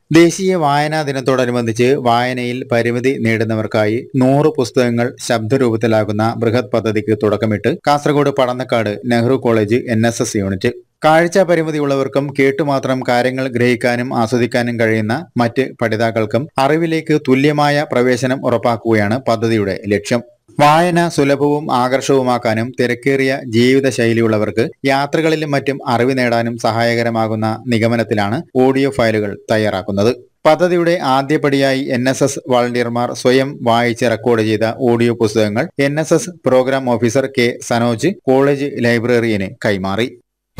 ദേശീയ വായനാ ദിനത്തോടനുബന്ധിച്ച് വായനയിൽ പരിമിതി നേടുന്നവർക്കായി നൂറ് പുസ്തകങ്ങൾ ശബ്ദരൂപത്തിലാകുന്ന ബൃഹത് പദ്ധതിക്ക് തുടക്കമിട്ട് Kasaragod Padannakkad Nehru college N unit കാഴ്ച പരിമിതിയുള്ളവർക്കും കേട്ടുമാത്രം കാര്യങ്ങൾ ഗ്രഹിക്കാനും ആസ്വദിക്കാനും കഴിയുന്ന മറ്റ് പഠിതാക്കൾക്കും അറിവിലേക്ക് തുല്യമായ പ്രവേശനം ഉറപ്പാക്കുകയാണ് പദ്ധതിയുടെ ലക്ഷ്യം വായന സുലഭവും ആകർഷകവുമാക്കാനും തിരക്കേറിയ ജീവിതശൈലിയുള്ളവർക്ക് യാത്രകളിലും മറ്റും അറിവ് നേടാനും സഹായകരമാകുന്ന നിഗമനത്തിലാണ് ഓഡിയോ ഫയലുകൾ തയ്യാറാക്കുന്നത് പദ്ധതിയുടെ ആദ്യപടിയായി എൻ എസ് എസ് വളണ്ടിയർമാർ സ്വയം വായിച്ച് റെക്കോർഡ് ചെയ്ത ഓഡിയോ പുസ്തകങ്ങൾ N S S program officer K Sanoj college ലൈബ്രറിയന് കൈമാറി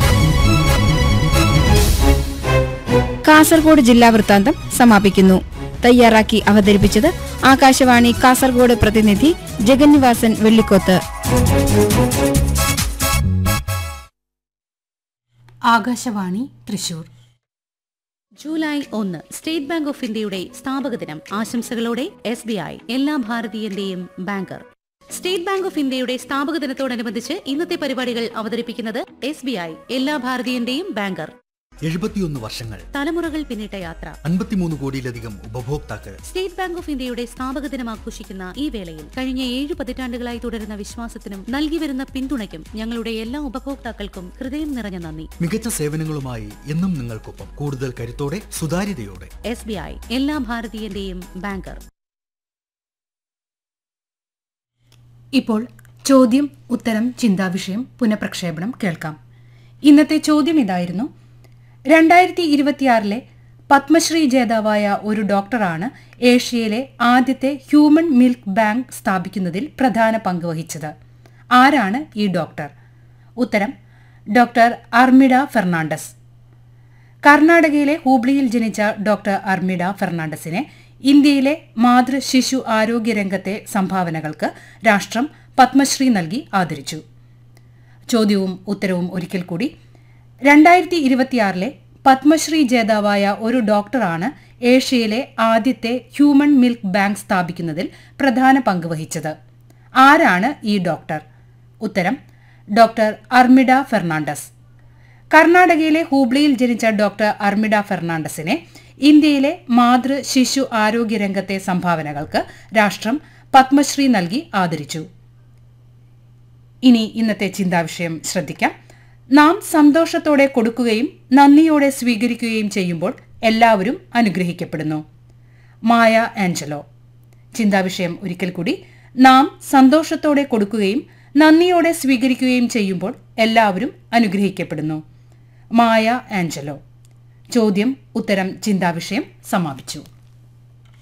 കാസർഗോഡ് ജില്ലാ വൃത്താന്തം സമാപിക്കുന്നു തയ്യാറാക്കി അവതരിപ്പിച്ചത് ആകാശവാണി കാസർഗോഡ് പ്രതിനിധി ജഗന്നിവാസൻ വെള്ളിക്കോത്ത് ആകാശവാണി തൃശൂർ ജൂലൈ ഒന്ന് സ്റ്റേറ്റ് ബാങ്ക് ഓഫ് ഇന്ത്യയുടെ സ്ഥാപക ദിനം ആശംസകളോടെ എസ് ബി ഐ എല്ലാ ഭാരതീയന്റെയും ബാങ്കർ സ്റ്റേറ്റ് ബാങ്ക് ഓഫ് ഇന്ത്യയുടെ സ്ഥാപക ദിനത്തോടനുബന്ധിച്ച് ഇന്നത്തെ പരിപാടികൾ അവതരിപ്പിക്കുന്നത് എസ് ബി ഐ എല്ലാ ഭാരതീയന്റെയും ബാങ്കർ എഴുപത്തിയൊന്ന് വർഷങ്ങൾ തലമുറകൾ പിന്നിട്ട യാത്ര അൻപത്തിമൂന്ന് കോടിയിലധികം ഉപഭോക്താക്കൾ സ്റ്റേറ്റ് ബാങ്ക് ഓഫ് ഇന്ത്യയുടെ സ്ഥാപക ദിനം ആഘോഷിക്കുന്ന ഈ വേളയിൽ കഴിഞ്ഞ ഏഴ് പതിറ്റാണ്ടുകളായി തുടരുന്ന വിശ്വാസത്തിനും നൽകി വരുന്ന പിന്തുണയ്ക്കും ഞങ്ങളുടെ എല്ലാ ഉപഭോക്താക്കൾക്കും ഹൃദയം നിറഞ്ഞ നന്ദി മികച്ച സേവനങ്ങളുമായി എന്നും നിങ്ങൾക്കൊപ്പം കൂടുതൽ കരുത്തോടെ സുതാര്യതയോടെ എസ് ബി ഐ എല്ലാ ഭാരതീയന്റെയും ബാങ്കർ ഇപ്പോൾ ചോദ്യം ഉത്തരം ചിന്താവിഷയം പുനഃപ്രക്ഷേപണം കേൾക്കാം ഇന്നത്തെ ചോദ്യം ഇതായിരുന്നു രണ്ടായിരത്തി ഇരുപത്തിയാറിലെ പത്മശ്രീ ജേതാവായ ഒരു ഡോക്ടറാണ് ഏഷ്യയിലെ ആദ്യത്തെ ഹ്യൂമൻ മിൽക്ക് ബാങ്ക് സ്ഥാപിക്കുന്നതിൽ പ്രധാന പങ്ക് വഹിച്ചത് ആരാണ് ഈ ഡോക്ടർ ഉത്തരം ഡോക്ടർ അർമിഡ ഫെർണാണ്ടസ് കർണാടകയിലെ ഹൂബ്ലിയിൽ ജനിച്ച ഡോക്ടർ അർമിഡ ഫെർണാണ്ടസിനെ ഇന്ത്യയിലെ മാതൃ ശിശു ആരോഗ്യ രംഗത്തെ സംഭാവനകൾക്ക് രാഷ്ട്രം പത്മശ്രീ നൽകി ആദരിച്ചു ചോദ്യവും ഉത്തരവും ഒരിക്കൽ കൂടി രണ്ടായിരത്തി ഇരുപത്തിയാറിലെ പത്മശ്രീ ജേതാവായ ഒരു ഡോക്ടറാണ് ഏഷ്യയിലെ ആദ്യത്തെ ഹ്യൂമൻ മിൽക്ക് ബാങ്ക് സ്ഥാപിക്കുന്നതിൽ പ്രധാന പങ്ക് വഹിച്ചത് ആരാണ് ഈ ഡോക്ടർ ഉത്തരം ഡോക്ടർ അർമിഡ ഫെർണാണ്ടസ് കർണാടകയിലെ ഹൂബ്ലിയിൽ ജനിച്ച ഡോക്ടർ അർമിഡ ഫെർണാണ്ടസിനെ ഇന്ത്യയിലെ മാതൃ ശിശു ആരോഗ്യ രംഗത്തെ സംഭാവനകൾക്ക് രാഷ്ട്രം പത്മശ്രീ നൽകി ആദരിച്ചു ഇനി ഇന്നത്തെ ചിന്താവിഷയം ശ്രദ്ധിക്കാം നാം സന്തോഷത്തോടെ കൊടുക്കുകയും നന്ദിയോടെ സ്വീകരിക്കുകയും ചെയ്യുമ്പോൾ എല്ലാവരും അനുഗ്രഹിക്കപ്പെടുന്നു മായ ആഞ്ചലോ ചിന്താവിഷയം ഒരിക്കൽ കൂടി നാം സന്തോഷത്തോടെ കൊടുക്കുകയും നന്ദിയോടെ സ്വീകരിക്കുകയും ചെയ്യുമ്പോൾ എല്ലാവരും അനുഗ്രഹിക്കപ്പെടുന്നു മായ ആഞ്ചലോ ചോദ്യം ഉത്തരം ചിന്താവിഷയം സമാപിച്ചു